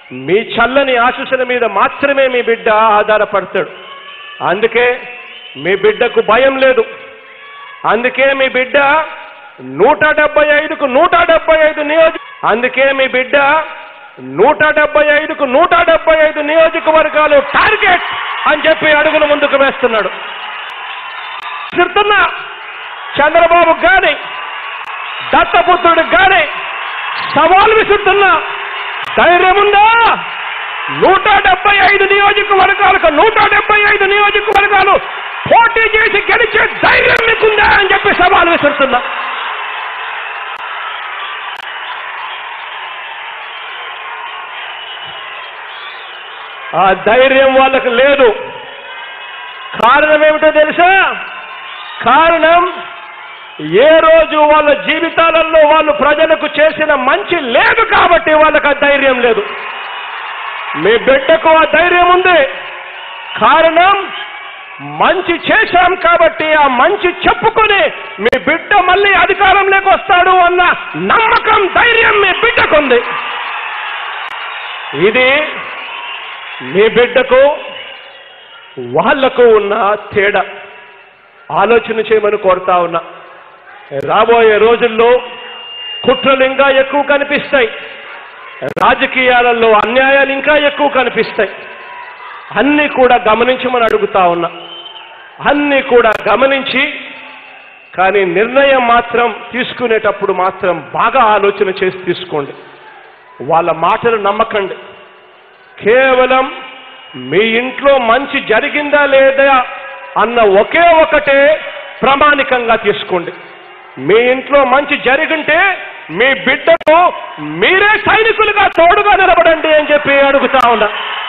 మీ చల్లని ఆశీస్సుల మీద మాత్రమే మీ బిడ్డ ఆధారపడతాడు అందుకే మీ బిడ్డకు భయం లేదు అందుకే మీ బిడ్డ నూట డెబ్బై ఐదుకు నూట డెబ్బై ఐదు నియోజక అందుకే మీ బిడ్డ నూట డెబ్బై ఐదుకు నూట డెబ్బై ఐదు నియోజకవర్గాలు టార్గెట్ అని చెప్పి అడుగులు ముందుకు వేస్తున్నాడు విసురుతున్నా చంద్రబాబు గాని దత్తపుత్రుడికి గాని సవాల్ విసురుతున్నా ధైర్యం ఉందా నూట డెబ్బై ఐదు నియోజకవర్గాలకు నూట డెబ్బై ఐదు నియోజకవర్గాలు పోటీ చేసి గెలిచే ధైర్యం మీకుందా అని చెప్పి సవాల్ విసురుతున్నా ఆ ధైర్యం వాళ్ళకు లేదు కారణం ఏమిటో తెలుసా కారణం ఏ రోజు వాళ్ళ జీవితాలలో వాళ్ళు ప్రజలకు చేసిన మంచి లేదు కాబట్టి వాళ్ళకి ఆ ధైర్యం లేదు మీ బిడ్డకు ఆ ధైర్యం ఉంది కారణం మంచి చేశాం కాబట్టి ఆ మంచి చెప్పుకొని మీ బిడ్డ మళ్ళీ అధికారంలోకి వస్తాడు అన్న నమ్మకం ధైర్యం మీ బిడ్డకుంది ఇది మీ బిడ్డకు వాళ్లకు ఉన్న తేడా ఆలోచన చేయమని కోరుతా ఉన్నా రాబోయే రోజుల్లో కుట్రలు ఇంకా ఎక్కువ కనిపిస్తాయి రాజకీయాలలో అన్యాయాలు ఇంకా ఎక్కువ కనిపిస్తాయి అన్నీ కూడా గమనించమని అడుగుతా ఉన్నా అన్నీ కూడా గమనించి కానీ నిర్ణయం మాత్రం తీసుకునేటప్పుడు మాత్రం బాగా ఆలోచన చేసి తీసుకోండి వాళ్ళ మాటలు నమ్మకండి కేవలం మీ ఇంట్లో మంచి జరిగిందా లేదా అన్న ఒకే ఒకటే ప్రామాణికంగా తీసుకోండి మీ ఇంట్లో మంచి జరిగింటే మీ బిడ్డకు మీరే సైనికులుగా తోడుగా నిలబడండి అని చెప్పి అడుగుతా ఉన్నా